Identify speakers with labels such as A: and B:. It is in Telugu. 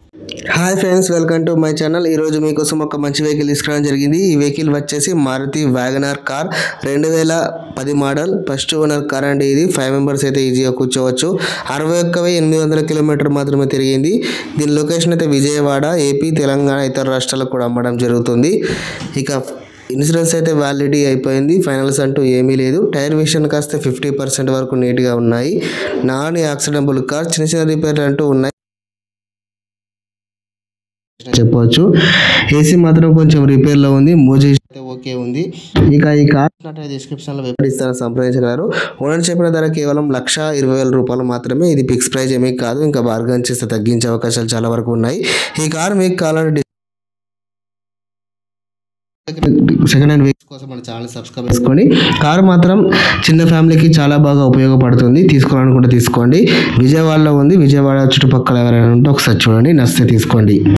A: hi friends welcome to my channel ఈరోజు మీకోసం ఒక మంచి వెహికల్ తీసుకురావడం జరిగింది ఈ వెహికల్ వచ్చేసి మారుతి వ్యాగనార్ కార్ రెండు వేల పది మోడల్ ఫస్ట్ ఓనర్ కార్ అండి ఇది ఫైవ్ మెంబర్స్ అయితే ఈజీగా కూర్చోవచ్చు అరవై ఒక్క వెయ్యి ఎనిమిది వందల కిలోమీటర్ మాత్రమే తిరిగింది దీని లొకేషన్ అయితే విజయవాడ ఏపీ తెలంగాణ ఇతర రాష్ట్రాలకు కూడా అమ్మడం జరుగుతుంది ఇక ఇన్సూరెన్స్ అయితే వ్యాలిడిటీ అయిపోయింది ఫైనల్స్ అంటూ ఏమీ లేదు టైర్ విషయం కాస్త ఫిఫ్టీ పర్సెంట్ వరకు నీట్గా ఉన్నాయి నాన్ యాక్సిడెంబుల్ కార్ చిన్న చిన్న రిపేర్లు అంటూ ఉన్నాయి చెప్పవచ్చు ఏసీ మాత్రం కొంచెం రిపేర్లో ఉంది మోజీ అయితే ఓకే ఉంది ఇక ఈ కార్ డిస్క్రిప్షన్లో వెబ్ ఇస్తారని సంప్రదించగలరు ఓనర్ చెప్పిన ధర కేవలం లక్ష ఇరవై వేల రూపాయలు మాత్రమే ఇది ఫిక్స్ ప్రైస్ ఏమీ కాదు ఇంకా బార్గన్ చేస్తే తగ్గించే అవకాశాలు చాలా వరకు ఉన్నాయి ఈ కార్ మీకు కావాలంటే సెకండ్ హ్యాండ్ వెహికల్స్ కోసం మన ఛానల్ సబ్స్క్రైబ్ చేసుకోండి కారు మాత్రం చిన్న ఫ్యామిలీకి చాలా బాగా ఉపయోగపడుతుంది తీసుకోవాలనుకుంటే తీసుకోండి విజయవాడలో ఉంది విజయవాడ చుట్టుపక్కల ఎవరైనా ఉంటే ఒకసారి చూడండి నచ్చితే తీసుకోండి